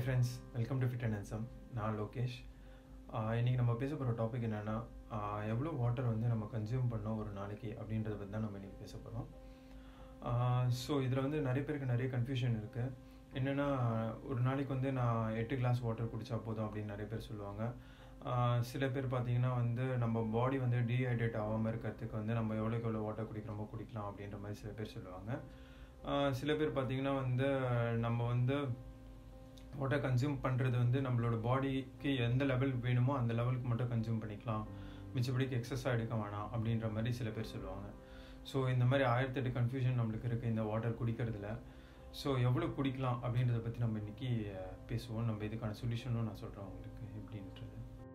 friends welcome to fit and handsome நான் லோகேஷ் ஆஹ் இன்னைக்கு நம்ம பேச போகிற டாபிக் என்னென்னா எவ்வளோ வாட்டர் வந்து நம்ம கன்சியூம் பண்ணோம் ஒரு நாளைக்கு அப்படின்றத பற்றி தான் நம்ம இன்றைக்கி பேச போகிறோம் ஸோ இதில் வந்து நிறைய பேருக்கு நிறைய கன்ஃபியூஷன் இருக்குது என்னென்னா ஒரு நாளைக்கு வந்து நான் எட்டு கிளாஸ் வாட்டர் குடித்தா போதும் அப்படின்னு நிறைய பேர் சொல்லுவாங்க ஆஹ் சில பேர் பார்த்தீங்கன்னா வந்து நம்ம பாடி வந்து டீஹைட்ரேட் ஆகாமல் இருக்கிறதுக்கு வந்து நம்ம எவ்வளோக்கு எவ்வளோ வாட்டர் குடிக்கிறோமோ குடிக்கலாம் அப்படின்ற மாதிரி சில பேர் சொல்லுவாங்க ஆஹ் சில பேர் பார்த்தீங்கன்னா வந்து நம்ம வந்து வாட்டர் கன்சியூம் பண்ணுறது வந்து நம்மளோட பாடிக்கு எந்த லெவல் வேணுமோ அந்த லெவலுக்கு மட்டும் கன்சியூம் பண்ணிக்கலாம் மிச்சபடிக்கு எக்ஸஸாக எடுக்க வேணாம் அப்படின்ற மாதிரி சில பேர் சொல்லுவாங்க ஸோ இந்த மாதிரி ஆயிரத்தெட்டு கன்ஃபியூஷன் நம்மளுக்கு இருக்குது இந்த வாட்டர் குடிக்கிறதுல ஸோ எவ்வளோ குடிக்கலாம் அப்படின்றத பற்றி நம்ம இன்றைக்கி பேசுவோம் நம்ம இதுக்கான சொல்யூஷனும் நான் சொல்கிறேன் உங்களுக்கு எப்படின்றது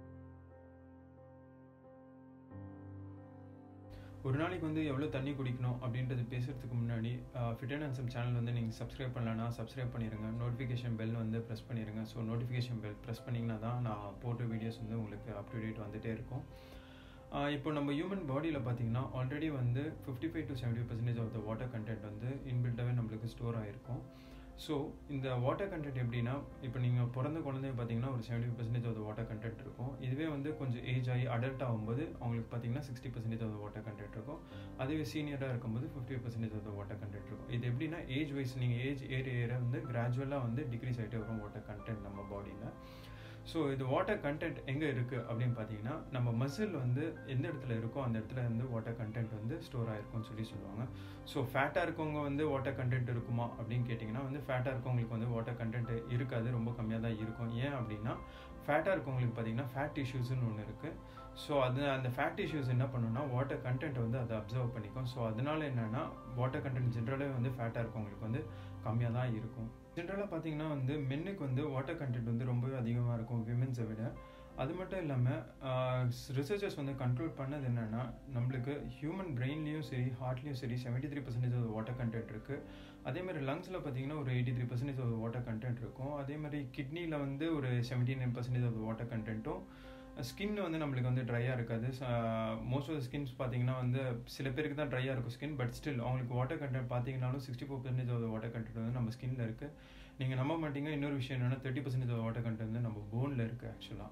ஒரு நாளைக்கு வந்து எவ்வளோ தண்ணி குடிக்கணும் அப்படின்றது பேசுகிறதுக்கு முன்னாடி ஃபிட் அண்ட் ஹேண்ட்ஸம் சேனல் வந்து நீங்கள் சப்ஸ்கிரைப் பண்ணலன்னா சப்ஸ்கிரைப் பண்ணிடுங்க நோட்டிஃபிகேஷன் பெல் வந்து ப்ரெஸ் பண்ணிடுங்க ஸோ நோட்டிஃபிகேஷன் பெல் ப்ரெஸ் பண்ணிங்கன்னா தான் நான் போட்ட வீடியோஸ் வந்து உங்களுக்கு அப் டு டேட் வந்துகிட்டே இருக்கும் ஆஹ் இப்போ நம்ம ஹியூமன் பாடியில் பார்த்தீங்கன்னா ஆல்ரெடி வந்து fifty five to seventy percentage of the water content வந்து இன்பில்ட்டாகவே நம்மளுக்கு ஸ்டோர் ஆகிருக்கும் ஸோ இந்த வாட்டர் கண்டென்ட் எப்படின்னா இப்போ நீங்கள் பிறந்த குழந்தைய பார்த்தீங்கன்னா ஒரு seventy percentage of the water content இருக்கும் இதுவே வந்து கொஞ்சம் ஏஜ் ஆகி அடல்ட் ஆகும்போது அவங்களுக்கு பார்த்தீங்கன்னா sixty percentage of the water content இருக்கும் அதுவே சீனியராக இருக்கும்போது fifty percentage of the water content இருக்கும் இது எப்படின்னா ஏஜ் வைஸ் நீங்கள் ஏஜ் ஏற ஏற வந்து கிராஜுவலாக வந்து டிக்ரீஸ் ஆகிட்டே வரும் வாட்டர் கண்டென்ட் நம்ம பாடியில் ஸோ இது வாட்டர் கண்டென்ட் எங்கே இருக்குது அப்படின்னு பார்த்தீங்கன்னா நம்ம மசில் வந்து எந்த இடத்துல இருக்கோ அந்த இடத்துல வந்து வாட்டர் கண்டென்ட் வந்து ஸ்டோர் ஆகிருக்கும்னு சொல்லி சொல்லுவாங்க ஸோ ஃபேட்டாக இருக்கவங்க வந்து வாட்டர் கண்டென்ட் இருக்குமா அப்படின்னு கேட்டிங்கன்னா வந்து ஃபேட்டாக இருக்கவங்களுக்கு வந்து வாட்டர் கண்டென்ட் இருக்காது ரொம்ப கம்மியாக தான் இருக்கும் ஏன் அப்படின்னா ஃபேட்டாக இருக்கவங்களுக்கு பார்த்தீங்கன்னா ஃபேட் டிஷ்யூஸ்னு ஒன்று இருக்குது ஸோ அது அந்த ஃபேட் டிஷ்யூஸ் என்ன பண்ணுன்னா வாட்டர் கண்டென்ட் வந்து அதை அப்சர்வ் பண்ணிக்கும் ஸோ அதனால என்னென்னா வாட்டர் கண்டென்ட் ஜென்ரலாகவே வந்து ஃபேட்டாக இருக்கவங்களுக்கு வந்து கம்மியாக தான் இருக்கும் ஜென்ரலாக பார்த்தீங்கன்னா வந்து மென்னுக்கு வந்து வாட்டர் கண்டென்ட் வந்து ரொம்பவே அதிகமாக இருக்கும் விமென்ஸை விட அது மட்டும் இல்லாமல் ரிசர்ச்சர்ஸ் வந்து கண்ட்ரோல் பண்ணது என்னென்னா நம்மளுக்கு ஹியூமன் பிரெயின்லேயும் சரி ஹார்ட்லேயும் சரி seventy three percentage of water content இருக்குது அதே மாதிரி லங்ஸில் பார்த்தீங்கன்னா ஒரு eighty three percentage of water content இருக்கும் அதே மாதிரி கிட்னியில் வந்து ஒரு seventy nine percentage of water கண்டென்ட்டும் ஸ்கின் வந்து நம்மளுக்கு வந்து ட்ரையாக இருக்காது மோஸ்ட் ஆஃப் ஸ்கின்ஸ் பார்த்தீங்கன்னா வந்து சில பேருக்கு தான் ட்ரையாக இருக்கும் ஸ்கின் பட் ஸ்டில் அவங்களுக்கு வாட்டர் கண்டென்ட் பார்த்தீங்கன்னாலும் sixty four percentage of water content வந்து நம்ம ஸ்கின்ல இருக்குது நீங்கள் நம்ப மாட்டீங்க இன்னொரு விஷயம் என்னென்னா thirty percentage of water content வந்து நம்ம போனில் இருக்குது ஆக்சுவலாக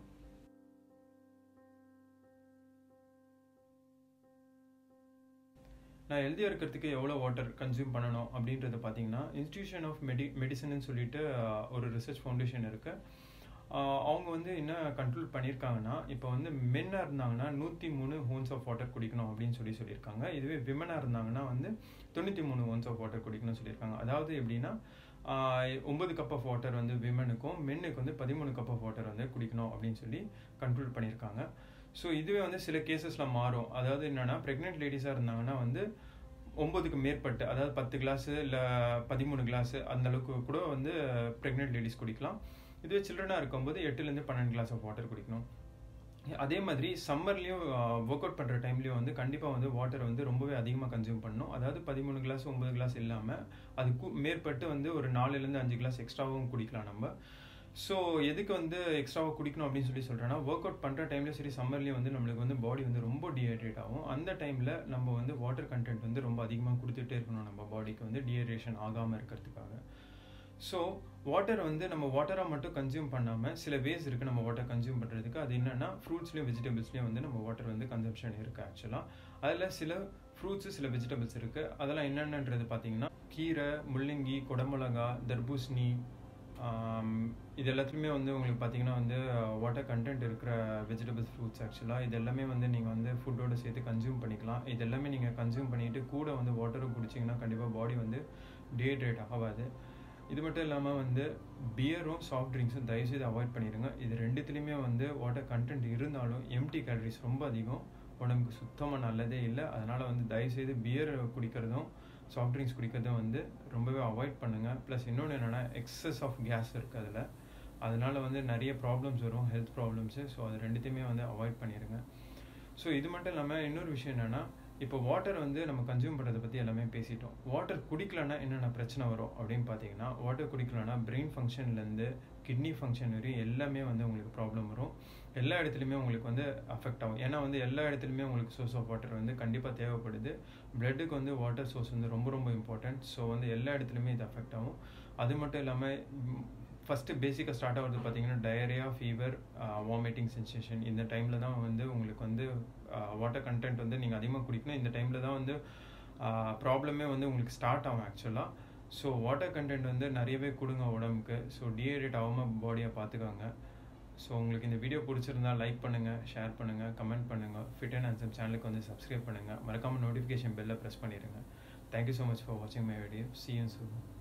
நான் ஹெல்த்தியாக இருக்கிறதுக்கு எவ்வளோ வாட்டர் கன்சியூம் பண்ணணும் அப்படின்றத பார்த்தீங்கன்னா இன்ஸ்டியூஷன் ஆஃப் மெடி மெடிசன்னு சொல்லிட்டு ஒரு ரிசர்ச் ஃபவுண்டேஷன் இருக்குது அவங்க வந்து என்ன கண்ட்ரோல் பண்ணியிருக்காங்கன்னா இப்போ வந்து மென்னாக இருந்தாங்கன்னா நூற்றி மூணு ஹோன்ஸ் ஆஃப் வாட்டர் குடிக்கணும் அப்படின்னு சொல்லி சொல்லியிருக்காங்க இதுவே விமனாக இருந்தாங்கன்னா வந்து தொண்ணூற்றி மூணு ஹோன்ஸ் ஆஃப் வாட்டர் குடிக்கணும்னு சொல்லியிருக்காங்க அதாவது எப்படின்னா ஒன்பது கப் ஆஃப் வாட்டர் வந்து விமனுக்கும் மென்னுக்கு வந்து பதிமூணு கப் ஆஃப் வாட்டர் வந்து குடிக்கணும் அப்படின்னு சொல்லி கண்ட்ரோல் பண்ணியிருக்காங்க ஸோ இதுவே வந்து சில கேசஸில் மாறும் அதாவது என்னென்னா ப்ரெக்னென்ட் லேடிஸாக இருந்தாங்கன்னா வந்து ஒம்பதுக்கு மேற்பட்டு அதாவது பத்து கிளாஸு இல்லை பதிமூணு கிளாஸு அந்த அளவுக்கு கூட வந்து ப்ரெக்னென்ட் லேடிஸ் குடிக்கலாம் இதுவே சில்ட்ரனாக இருக்கும்போது எட்டுலேருந்து பன்னெண்டு கிளாஸ் ஆஃப் வாட்டர் குடிக்கணும் அதே மாதிரி சம்மர்லேயும் ஒர்க் அவுட் பண்ணுற டைம்லேயும் வந்து கண்டிப்பாக வந்து வாட்டர் வந்து ரொம்பவே அதிகமாக கன்சியூம் பண்ணணும் அதாவது பதிமூணு கிளாஸ் ஒம்பது கிளாஸ் இல்லாமல் அதுக்கு மேற்பட்டு வந்து ஒரு நாலுலேருந்து அஞ்சு கிளாஸ் எக்ஸ்ட்ராவும் குடிக்கலாம் நம்ம ஸோ எதுக்கு வந்து எக்ஸ்ட்ராவாக குடிக்கணும் அப்படின்னு சொல்லி சொல்கிறேன்னா ஒர்க் அவுட் பண்ணுற டைம்லேயும் சரி சம்மர்லேயும் வந்து நம்மளுக்கு வந்து பாடி வந்து ரொம்ப டீஹைட்ரேட் ஆகும் அந்த டைமில் நம்ம வந்து வாட்டர் கண்டென்ட் வந்து ரொம்ப அதிகமாக கொடுத்துட்டே இருக்கணும் நம்ம பாடிக்கு வந்து டீஹைட்ரேஷன் ஆகாமல் இருக்கிறதுக்காக ஸோ வாட்டர் வந்து நம்ம வாட்டராக மட்டும் கன்சியூம் பண்ணாமல் சில வேஸ் இருக்குது நம்ம வாட்டர் கன்சியூம் பண்ணுறதுக்கு அது என்னென்னா ஃப்ரூட்ஸ்லேயும் வெஜிடபிள்ஸ்லேயும் வந்து நம்ம வாட்டர் வந்து கன்சம்ஷன் இருக்குது ஆக்சுவலாக அதில் சில ஃப்ரூட்ஸு சில வெஜிடபிள்ஸ் இருக்குது அதெல்லாம் என்னென்னன்றது பார்த்தீங்கன்னா கீரை முள்ளங்கி குடமிளகா தர்பூசணி இது எல்லாத்துலேயுமே வந்து உங்களுக்கு பார்த்தீங்கன்னா வந்து வாட்டர் கண்டென்ட் இருக்கிற வெஜிடபிள்ஸ் ஃப்ரூட்ஸ் ஆக்சுவலாக இது எல்லாமே வந்து நீங்கள் வந்து ஃபுட்டோடு சேர்த்து கன்சியூம் பண்ணிக்கலாம் இது எல்லாமே நீங்கள் கன்சியூம் பண்ணிவிட்டு கூட வந்து வாட்டரும் குடிச்சிங்கன்னா கண்டிப்பாக பாடி வந்து டீஹைட்ரேட் ஆகாது இது மட்டும் இல்லாமல் வந்து பியரும் சாஃப்ட் ட்ரிங்க்ஸும் தயவுசெய்து அவாய்ட் பண்ணிடுங்க இது ரெண்டுத்துலேயுமே வந்து வாட்டர் கண்டென்ட் இருந்தாலும் எம்டி கேலரிஸ் ரொம்ப அதிகம் உடம்புக்கு சுத்தமாக நல்லதே இல்லை அதனால் வந்து தயவுசெய்து பியர் குடிக்கிறதும் சாஃப்ட் ட்ரிங்க்ஸ் குடிக்கிறதும் வந்து ரொம்பவே அவாய்ட் பண்ணுங்கள் ப்ளஸ் இன்னொன்று என்னென்னா எக்ஸஸ் ஆஃப் கேஸ் இருக்குது அதில் அதனால் வந்து நிறைய ப்ராப்ளம்ஸ் வரும் ஹெல்த் ப்ராப்ளம்ஸு ஸோ அது ரெண்டுத்தையுமே வந்து அவாய்ட் பண்ணிடுங்க ஸோ இது மட்டும் இல்லாமல் இன்னொரு விஷயம் என்னென்னா இப்போ வாட்டர் வந்து நம்ம கன்சியூம் பண்ணுறதை பற்றி எல்லாமே பேசிட்டோம் வாட்டர் குடிக்கலன்னா என்னென்ன பிரச்சனை வரும் அப்படின்னு பார்த்தீங்கன்னா வாட்டர் குடிக்கலன்னா பிரெயின் ஃபங்க்ஷன்லேருந்து கிட்னி ஃபங்க்ஷன் வரையும் எல்லாமே வந்து உங்களுக்கு ப்ராப்ளம் வரும் எல்லா இடத்துலையுமே உங்களுக்கு வந்து அஃபெக்ட் ஆகும் ஏன்னா வந்து எல்லா இடத்துலையுமே உங்களுக்கு சோர்ஸ் ஆஃப் வாட்டர் வந்து கண்டிப்பாக தேவைப்படுது பிளட்டுக்கு வந்து வாட்டர் சோர்ஸ் வந்து ரொம்ப ரொம்ப இம்பார்ட்டன்ட் ஸோ வந்து எல்லா இடத்துலையுமே இது அஃபெக்ட் ஆகும் அது மட்டும் இல்லாமல் ஃபஸ்ட்டு பேசிக்காக ஸ்டார்ட் ஆகிறது பார்த்தீங்கன்னா டயரியா ஃபீவர் வாமிட்டிங் சென்சேஷன் இந்த டைமில் தான் வந்து உங்களுக்கு வந்து வாட்டர் கண்டென்ட் வந்து நீங்கள் அதிகமாக குடிக்கணும் இந்த டைமில் தான் வந்து ப்ராப்ளமே வந்து உங்களுக்கு ஸ்டார்ட் ஆகும் ஆக்சுவலாக ஸோ வாட்டர் கண்டென்ட் வந்து நிறையவே கொடுங்க உடம்புக்கு ஸோ டிஹைட்ரேட் ஆகாமல் பாடியை பார்த்துக்கோங்க ஸோ உங்களுக்கு இந்த வீடியோ பிடிச்சிருந்தா லைக் பண்ணுங்கள் ஷேர் பண்ணுங்கள் கமெண்ட் பண்ணுங்கள் ஃபிட் அண்ட் ஹேண்ட்ஸம் சேனலுக்கு வந்து சப்ஸ்கிரைப் பண்ணுங்கள் மறக்காமல் நோட்டிஃபிகேஷன் பெல்லை ப்ரெஸ் பண்ணிடுங்க தேங்க்யூ ஸோ மச் ஃபார் வாட்சிங் மை வீடியோ சி யூ சூ